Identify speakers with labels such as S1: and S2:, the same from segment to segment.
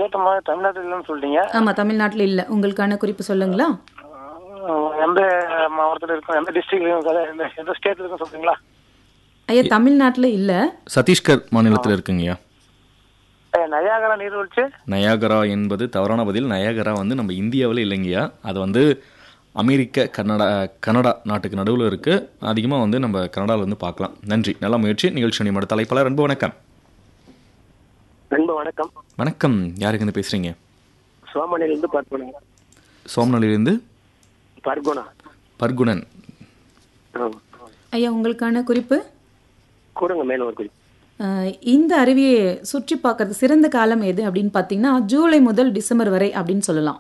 S1: கேட்டோமா தமிழ்நாட்டில் இல்லைன்னு சொல்லிட்டீங்க
S2: ஆமா தமிழ்நாட்டுல இல்ல உங்களுக்கான குறிப்பு சொல்லுங்களா
S1: அஹ் எந்த மாவட்டத்தில் இருக்கும் எந்த டிஸ்ட்ரிக்ட்ல இருக்கும் எந்த எந்த ஸ்டேட்ல இருக்கும் சொல்றீங்களா
S2: ஐயா தமிழ்நாட்டுல இல்ல
S3: சத்தீஸ்கர் மாநிலத்தில் இருக்குங்கய்யா
S1: அஹ் நயாகரா நீர்வீழ்ச்சி
S3: நயாகரா என்பது தவறான பதில் நயாகரா வந்து நம்ம இந்தியாவில் இல்லைங்கய்யா அது வந்து அமெரிக்க கனடா கனடா நாட்டுக்கு நடுவில் இருக்கு அதிகமாக வந்து நம்ம கனடாவில் வந்து பார்க்கலாம் நன்றி நல்ல முயற்சி நிகழ்ச்சி நிமிட தலைப்பாளர் அன்பு வணக்கம்
S1: நண்பு வணக்கம்
S3: வணக்கம் யாருக்கு இருந்து பேசுறீங்க
S1: சோமனிலிருந்து பார்ப்பனுங்க
S3: சோமனலிருந்து
S1: பர்குணா
S3: பர்குணன்
S2: ஐயா உங்களுக்கான குறிப்பு
S1: கூடுங்க மேலும் ஒரு குறிப்பு
S2: அஹ், இந்த அருவியை சுற்றி பார்க்கறது சிறந்த காலம் எது அப்படின்னு பார்த்தீங்கன்னா ஜூலை முதல் டிசம்பர் வரை அப்படின்னு சொல்லலாம்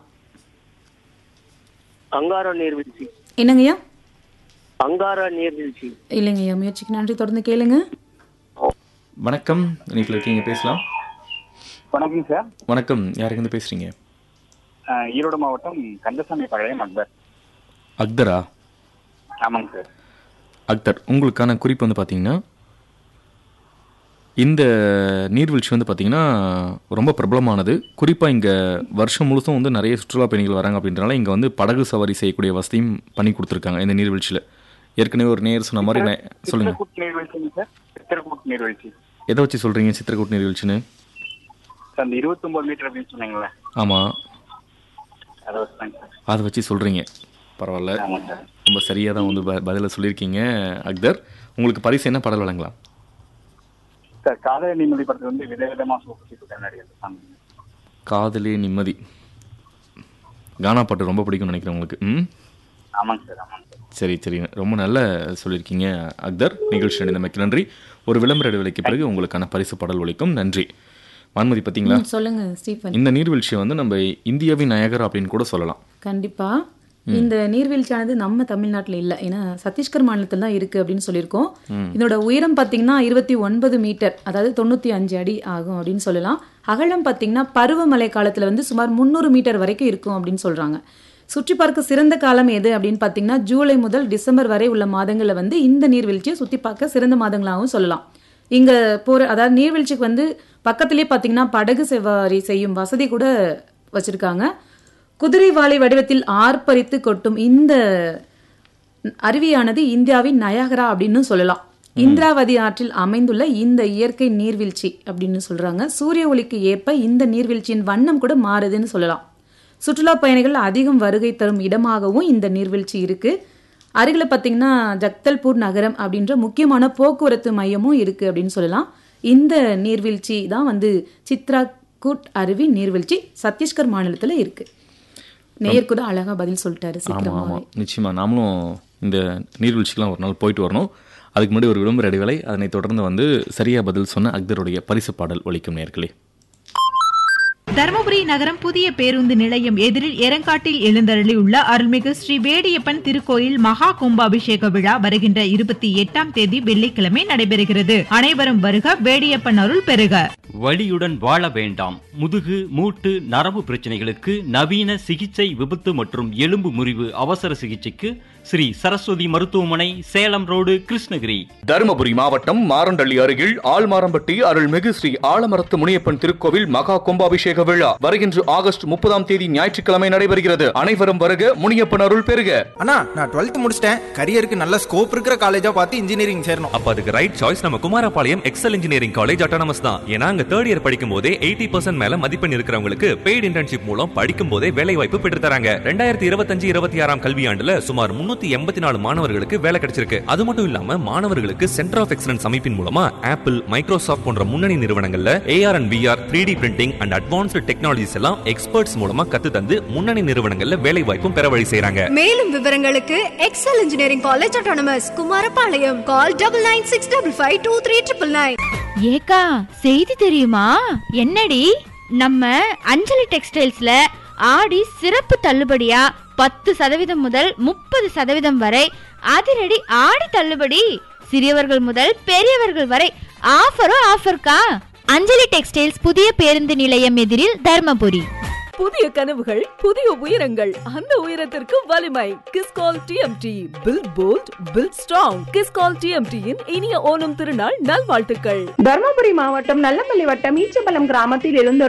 S1: அங்காரா நீர்வீழ்ச்சி
S2: என்னங்கய்யா
S1: அங்காரா நீர்வீழ்ச்சி
S2: இல்லைங்கய்யா முயற்சிக்கு நன்றி தொடர்ந்து கேளுங்க
S3: வணக்கம் இன்னைக்கு இருக்கீங்க பேசலாம்
S4: வணக்கம் சார்
S3: வணக்கம் யாருக்கு இருந்து பேசுறீங்க
S4: அஹ் ஈரோடு மாவட்டம் கந்தசாமி பாளையம் அக்பர்
S3: அக்தரா
S4: ஆமாங்க சார்
S3: அக்தர் உங்களுக்கான குறிப்பு வந்து பார்த்தீங்கன்னா இந்த நீர்வீழ்ச்சி வந்து பார்த்தீங்கன்னா ரொம்ப பிரபலமானது குறிப்பாக இங்கே வருஷம் முழுசும் வந்து நிறைய சுற்றுலா பயணிகள் வராங்க அப்படின்றனால இங்கே வந்து படகு சவாரி செய்யக்கூடிய வசதியும் பண்ணி கொடுத்துருக்காங்க இந்த நீர்வீழ்ச்சியில் ஏற்கனவே ஒரு நேர் சொன்ன மாதிரி நான் சொல்லுங்கள்
S4: சித்திரக்கூட் நீர்வீழ்ச்சிங்க சார் சித்திரக்கூட் நீர்வீழ்ச்சி
S3: எதை வச்சு சொல்கிறீங்க சித்திரக்கூட் நீர்வீழ்ச்சின்னு
S4: சார் அந்த இருபத்தொம்பது மீட்டர் அப்படின்னு சொன்னீங்களே
S3: ஆமாம்
S4: அதை வச்சுதாங்க சார்
S3: அதை வச்சு சொல்கிறீங்க பரவாயில்ல
S4: ஆமாம் சார்
S3: ரொம்ப சரியாக தான் வந்து ப பதிலை சொல்லியிருக்கீங்க அக்தர் உங்களுக்கு பரிசு என்ன பாடல் வழங்கலாம்
S4: சார் காதல் நிம்மதி படத்தில் வந்து விதவிதமாக சூப்பர் கண்ணாடி அந்த சாங்
S3: காதலே நிம்மதி கானா பாட்டு ரொம்ப பிடிக்கும்னு நினைக்கிறேன் உங்களுக்கு ம்
S4: ஆமாங்க சார் ஆமாங்க சார்
S3: சரி சரி ரொம்ப நல்ல சொல்லியிருக்கீங்க அக்தர் நிகழ்ச்சி அடைந்தமைக்கு நன்றி ஒரு விளம்பர இடைவெளிக்கு பிறகு உங்களுக்கான பரிசு பாடல் ஒழிக்கும் நன்றி வான்மதி பார்த்தீங்களா
S2: ம், சொல்லுங்க ஸ்டீஃபன்
S3: இந்த நீர்வீழ்ச்சியை வந்து நம்ம இந்தியாவின் நயகர் அப்படின்னு கூட சொல்லலாம்
S2: கண்டிப்பா இந்த நீர்வீழ்ச்சியானது நம்ம தமிழ்நாட்டுல இல்ல ஏன்னா சத்தீஸ்கர் மாநிலத்தில் தான் இருக்கு அப்படின்னு சொல்லியிருக்கோம் இதோட உயரம் பாத்தீங்கன்னா இருபத்தி ஒன்பது மீட்டர் அதாவது தொண்ணூத்தி அஞ்சு அடி ஆகும் அப்படின்னு சொல்லலாம் அகலம் பாத்தீங்கன்னா பருவமழை காலத்துல வந்து சுமார் முந்நூறு மீட்டர் வரைக்கும் இருக்கும் அப்படின்னு சொல்றாங்க சுற்றி பார்க்க சிறந்த காலம் எது அப்படின்னு பார்த்தீங்கன்னா ஜூலை முதல் டிசம்பர் வரை உள்ள மாதங்களில் வந்து இந்த நீர்வீழ்ச்சியை சுற்றி பார்க்க சிறந்த மாதங்களாகவும் சொல்லலாம் இங்க போற அதாவது நீர்வீழ்ச்சிக்கு வந்து பக்கத்திலே பார்த்தீங்கன்னா படகு சவாரி செய்யும் வசதி கூட வச்சிருக்காங்க குதிரைவாலை வடிவத்தில் ஆர்ப்பரித்து கொட்டும் இந்த அருவியானது இந்தியாவின் நயாகரா அப்படின்னு சொல்லலாம் இந்திராவதி ஆற்றில் அமைந்துள்ள இந்த இயற்கை நீர்வீழ்ச்சி அப்படின்னு சொல்றாங்க சூரிய ஒளிக்கு ஏற்ப இந்த நீர்வீழ்ச்சியின் வண்ணம் கூட மாறுதுன்னு சொல்லலாம் சுற்றுலா பயணிகள் அதிகம் வருகை தரும் இடமாகவும் இந்த நீர்வீழ்ச்சி இருக்கு அருகில் பார்த்தீங்கன்னா ஜக்தல்பூர் நகரம் அப்படின்ற முக்கியமான போக்குவரத்து மையமும் இருக்கு அப்படின்னு சொல்லலாம் இந்த நீர்வீழ்ச்சி தான் வந்து சித்ராகூட் அருவி நீர்வீழ்ச்சி சத்தீஸ்கர் மாநிலத்துல இருக்கு நேயர் கூட அழகா பதில் சொல்லிட்டாரு
S3: ஆமாம்
S2: சீக்கிரமாவே
S3: ஆமாம் நிச்சயமாக நாமளும் இந்த நீர்வீழ்ச்சிக்கெலாம் ஒரு நாள் போயிட்டு வரணும் அதுக்கு முன்னாடி ஒரு விளம்பர இடைவேளை அதனைத் தொடர்ந்து வந்து சரியாக பதில் சொன்ன அக்தருடைய பரிசு பாடல் ஒழிக்கும் நேர்களே
S5: தருமபுரி நகரம் புதிய பேருந்து நிலையம் எதிரில் எரங்காட்டில் எழுந்தருளியுள்ள அருள்மிகு ஸ்ரீ வேடியப்பன் திருக்கோயில் மகா கும்பாபிஷேக விழா வருகின்ற இருபத்தி எட்டாம் தேதி வெள்ளிக்கிழமை நடைபெறுகிறது அனைவரும் வருக வேடியப்பன் அருள் பெறுக
S6: வலியுடன் வாழ வேண்டாம் முதுகு மூட்டு நரம்பு பிரச்சனைகளுக்கு நவீன சிகிச்சை விபத்து மற்றும் எலும்பு முறிவு அவசர சிகிச்சைக்கு ஸ்ரீ சரஸ்வதி மருத்துவமனை சேலம் ரோடு கிருஷ்ணகிரி
S7: தருமபுரி மாவட்டம் மாரண்டள்ளி அருகில் ஆழ்மாரம்பட்டி அருள்மிகு ஸ்ரீ ஆலமரத்து முனியப்பன் திருக்கோவில் மகா கும்பாபிஷேக விழா வருகின்ற ஆகஸ்ட் முப்பதாம் தேதி ஞாயிற்றுக்கிழமை நடைபெறுகிறது அனைவரும் வருக முனியப்பன் அருள் பெறுக
S8: அண்ணா நான் டுவெல்த் முடிச்சிட்டேன் கரியருக்கு நல்ல ஸ்கோப் இருக்கிற காலேஜா பார்த்து இன்ஜினியரிங் சேரணும்
S9: அப்ப அதுக்கு ரைட் சாய்ஸ் நம்ம Kumarapalayam Excel engineering college autonomous தான் ஏன்னா அங்க தேர்ட் இயர் படிக்கும் போதே எயிட்டி பர்சன்ட் மேல மதிப்பெண் இருக்கிறவங்களுக்கு பெய்டு இன்டர்ன்ஷிப் மூலம் படிக்கும் போதே வேலை வாய்ப்பு பெற்று தராங்க ரெண்டாயிரத்தி இருபத்தஞ்சு இருபத்தி ஆறாம் கல்வியாண்டுல சுமார் முன்னூத்தி எண்பத்தி நாலு மாணவர்களுக்கு வேலை கிடைச்சிருக்கு அது மட்டும் இல்லாம மாணவர்களுக்கு சென்டர் ஆஃப் எக்ஸலன்ஸ் அமைப்பின் மூலமா ஆப்பிள் மைக்ரோசாஃப்ட் போன்ற முன்னணி நிறுவனங்கள்ல AR and VR three D printing and advanced technologies எல்லாம் எக்ஸ்பர்ட்ஸ் மூலமா கத்து தந்து முன்னணி நிறுவனங்கள்ல வேலை வாய்ப்பும் பெற வழி செய்றாங்க
S10: மேலும் விவரங்களுக்கு Excel engineering college autonomous Kumarapalayam call double nine six double five two three triple nine
S11: ஏக்கா செய்தி தெரியுமா என்னடி நம்ம அஞ்சலி டெக்ஸ்டைல்ஸ்ல ஆடி சிறப்பு தள்ளுபடியா பத்து சதவீதம் முதல் முப்பது சதவீதம் வரை அதிரடி ஆடி தள்ளுபடி சிறியவர்கள் முதல் பெரியவர்கள் வரை ஆஃபரும் ஆஃபர்க்கா அஞ்சலி டெக்ஸ்டைல்ஸ் புதிய பேருந்து நிலையம் எதிரில் தர்மபுரி
S12: புதிய கனவுகள் புதிய உயரங்கள் அந்த உயரத்திற்கு வலிமை Kiscol TMT build bold build strong Kiscol டிஎம்டியின் இனிய ஓணம் திருநாள் நல்வாழ்த்துக்கள்
S13: தர்மபுரி மாவட்டம் நல்லப்பள்ளி வட்டம் ஈச்சபலம் கிராமத்தில் எழுந்த